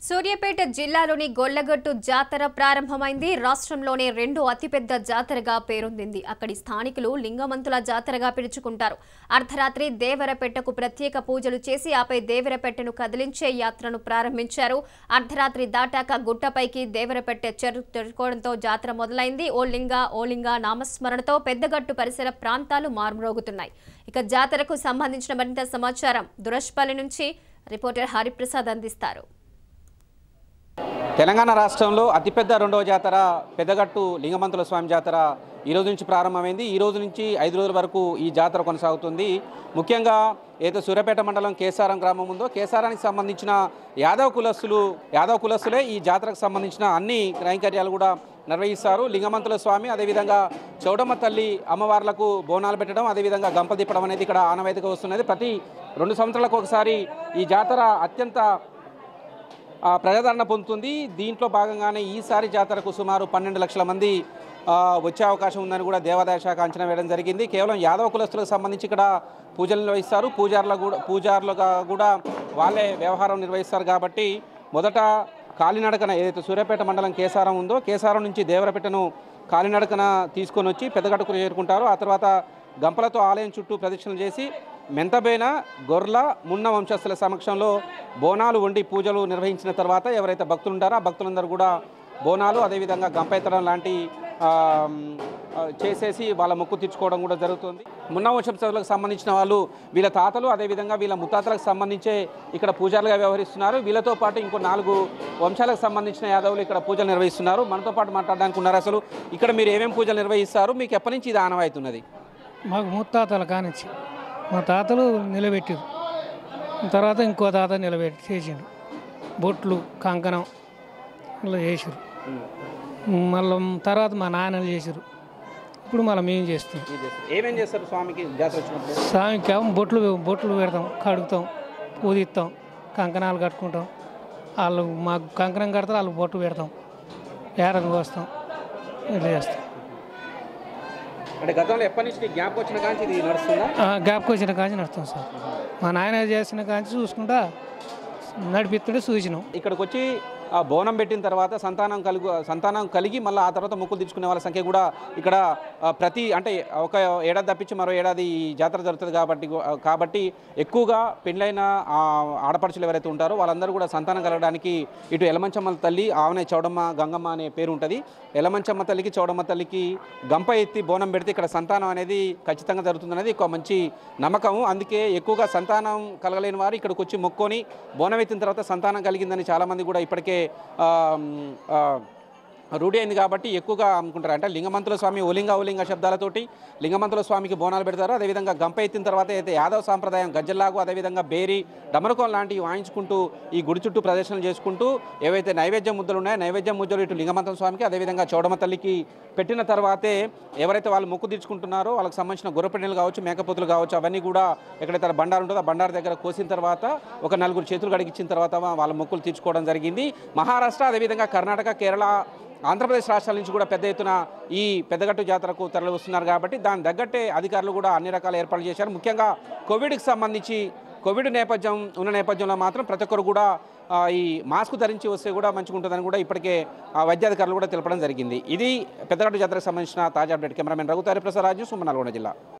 సూర్యాపేట జిల్లాలోని గొల్లగట్టు జాతర ప్రారంభమైంది రాష్ట్రంలోనే రెండో అతిపెద్ద జాతరగా పేరొందింది అక్కడి స్థానికులు లింగమంతుల జాతరగా పిలుచుకుంటారు అర్ధరాత్రి దేవరపెట్టకు ప్రత్యేక పూజలు చేసి ఆపై దేవరపెట్టను కదిలించే యాత్రను ప్రారంభించారు అర్ధరాత్రి దాటాక గుట్టపైకి దేవరపెట్టె చెరు తెరుకోవడంతో జాతర మొదలైంది ఓ లింగ ఓ లింగ నామస్మరణతో పెద్దగట్టు పరిసర ప్రాంతాలు మారుమ్రోగుతున్నాయి ఇక జాతరకు సంబంధించిన మరింత సమాచారం దురష్పల్లి నుంచి రిపోర్టర్ హరిప్రసాద్ అందిస్తారు తెలంగాణ రాష్ట్రంలో అతిపెద్ద రెండవ జాతర పెద్దగట్టు లింగమంతుల స్వామి జాతర ఈ రోజు నుంచి ప్రారంభమైంది ఈ రోజు నుంచి ఐదు రోజుల వరకు ఈ జాతర కొనసాగుతుంది ముఖ్యంగా ఏదో సూర్యాపేట మండలం కేసారం గ్రామం ఉందో కేసారానికి సంబంధించిన యాదవ్ కులస్తులు యాదవ్ కులస్తులే ఈ జాతరకు సంబంధించిన అన్ని కైంకర్యాలు కూడా నిర్వహిస్తారు లింగమంతుల స్వామి అదేవిధంగా చౌడమ్మ తల్లి అమ్మవార్లకు బోనాలు పెట్టడం అదేవిధంగా గంప తిప్పడం అనేది ఇక్కడ ఆనవాయితీగా వస్తున్నది ప్రతి రెండు సంవత్సరాలకు ఒకసారి ఈ జాతర అత్యంత ఆ, ప్రజాదరణ పొందుతుంది దీంట్లో భాగంగానే ఈసారి జాతరకు సుమారు పన్నెండు లక్షల మంది ఆ, వచ్చే అవకాశం ఉందని కూడా దేవాదాయ శాఖ అంచనా వేయడం జరిగింది కేవలం యాదవ కులస్తులకు సంబంధించి ఇక్కడ పూజలు నిర్వహిస్తారు పూజారులు కూడా పూజారులుగా కూడా వాళ్ళే వ్యవహారం నిర్వహిస్తారు కాబట్టి మొదట కాలినడకన ఏదైతే సూర్యాపేట మండలం కేసారం ఉందో కేసారం నుంచి దేవరపేటను కాలినడకన తీసుకొని వచ్చి పెద్దగట్టుకు చేరుకుంటారు ఆ తర్వాత గంపలతో ఆలయం చుట్టూ ప్రదక్షిణలు చేసి మెంతబైన గొర్ల మున్న వంశస్థుల సమక్షంలో బోనాలు వండి పూజలు నిర్వహించిన తర్వాత ఎవరైతే భక్తులు ఉంటారో ఆ భక్తులందరూ కూడా బోనాలు అదేవిధంగా గంపెత్తడం లాంటి ఆ, ఆ, చేసేసి వాళ్ళ మొక్కు తీర్చుకోవడం కూడా జరుగుతుంది మున్న వంశస్థులకు సంబంధించిన వాళ్ళు వీళ్ళ తాతలు అదేవిధంగా వీళ్ళ ముత్తాతలకు సంబంధించే ఇక్కడ పూజారులుగా వ్యవహరిస్తున్నారు వీళ్ళతో పాటు ఇంకో నాలుగు వంశాలకు సంబంధించిన యాదవులు ఇక్కడ పూజలు నిర్వహిస్తున్నారు మనతో పాటు మాట్లాడడానికి ఉన్నారు అసలు ఇక్కడ మీరు ఏమేమి పూజలు నిర్వహిస్తారు మీకు ఎప్పటి నుంచి ఇది ఆనవాయితున్నది మాకు ముత్తాతల కానించి మా తాతలు నిలబెట్టారు తర్వాత ఇంకో తాత నిలబెట్టి చేసిండు బొట్లు కంకణం ఇలా చేసారు మళ్ళీ తర్వాత మా నాన్నలు చేసారు ఇప్పుడు మళ్ళీ మేము చేస్తాం ఇది చేస్తారు. ఏమేం చేస్తారు స్వామికి జాతర వచ్చినప్పుడు స్వామికి ఏమో బొట్లు బొట్లు పెడతాం కడుగుతాం పూజిస్తాం కంకణాలు కట్టుకుంటాం వాళ్ళు మాకు కంకణం కడతారు వాళ్ళు బొట్టు పెడతాం ఏరం కోస్తాం ఇట్లా చేస్తాం అంటే గతంలో ఎప్పటి నుంచి నీకు జ్ఞాపకం వచ్చిన కానీ ఇది నడుస్తుందా గ్యాప్కి వచ్చిన కాంచి నడుస్తాం సార్ మా నాయన చేసిన కాంచి చూసుకుంటా నడిపిస్తుంటే చూసినాం ఇక్కడికి వచ్చి ఆ బోనం పెట్టిన తర్వాత సంతానం కలుగు సంతానం కలిగి మళ్ళీ ఆ తర్వాత మొక్కులు తీర్చుకునే వాళ్ళ సంఖ్య కూడా ఇక్కడ ఆ, ప్రతి అంటే ఒక ఏడాది తప్పించి మరో ఏడాది ఈ జాతర జరుగుతుంది కాబట్టి గు- కాబట్టి ఎక్కువగా పెళ్ళైన ఆ ఆడపడుచులు ఎవరైతే ఉంటారో వాళ్ళందరూ కూడా సంతానం కలగడానికి ఇటు ఎలమంచమ్మ తల్లి ఆవనే చౌడమ్మ గంగమ్మ అనే పేరు ఉంటుంది ఎలమంచమ్మ తల్లికి చౌడమ్మ తల్లికి గంప ఎత్తి బోనం పెడితే ఇక్కడ సంతానం అనేది ఖచ్చితంగా జరుగుతుంది ఒక మంచి నమ్మకం అందుకే ఎక్కువగా సంతానం కలగలేని వారు ఇక్కడికి వచ్చి మొక్కొని బోనం ఎత్తిన తర్వాత సంతానం కలిగిందని చాలామంది కూడా ఇప్పటికే ఆ, ఆ, రూఢి అయింది కాబట్టి ఎక్కువగా అనుకుంటారు అంటే లింగమంతుల స్వామి ఓలింగ ఓలింగ శబ్దాలతోటి లింగమంతుల స్వామికి బోనాలు పెడతారు అదేవిధంగా గంప ఎత్తిన తర్వాత అయితే యాదవ సాంప్రదాయం గజ్జల్లాగు అదేవిధంగా బేరి డమరుకం లాంటివి వాయించుకుంటూ ఈ గుడి చుట్టూ ప్రదర్శనలు చేసుకుంటూ ఏవైతే నైవేద్యం ముద్దలు ఉన్నాయో నైవేద్యం ముద్దలు ఇటు లింగమంతుల స్వామికి అదేవిధంగా చౌడమ్మ తల్లికి పెట్టిన తర్వాతే ఎవరైతే వాళ్ళు మొక్కు తీర్చుకుంటున్నారో వాళ్ళకి సంబంధించిన గొర్రెపెట్టెలు కావచ్చు మేకపోతులు కావచ్చు అవన్నీ కూడా ఎక్కడైతే బండారు ఉంటుందో ఆ బండారు దగ్గర కోసిన తర్వాత ఒక నలుగురు చేతులు కడిగించిన తర్వాత వాళ్ళ మొక్కులు తీర్చుకోవడం జరిగింది మహారాష్ట్ర అదేవిధంగా కర్ణాటక కేరళ ఆంధ్రప్రదేశ్ రాష్ట్రాల నుంచి కూడా పెద్ద ఎత్తున ఈ పెద్దగట్టు జాతరకు తరలి వస్తున్నారు కాబట్టి దాని తగ్గట్టే అధికారులు కూడా అన్ని రకాల ఏర్పాట్లు చేశారు ముఖ్యంగా కోవిడ్కి సంబంధించి కోవిడ్ నేపథ్యం ఉన్న నేపథ్యంలో మాత్రం ప్రతి ఒక్కరు కూడా ఆ, ఈ మాస్క్ ధరించి వస్తే కూడా మంచిగా ఉంటుందని కూడా ఇప్పటికే ఆ వైద్యాధికారులు కూడా తెలపడం జరిగింది ఇది పెద్దగట్టు జాతరకు సంబంధించిన తాజా అప్డేట్ కెమెరామెన్ రఘుతారి ప్రసాద్ రాజు సుమన్ నల్గొండ జిల్లా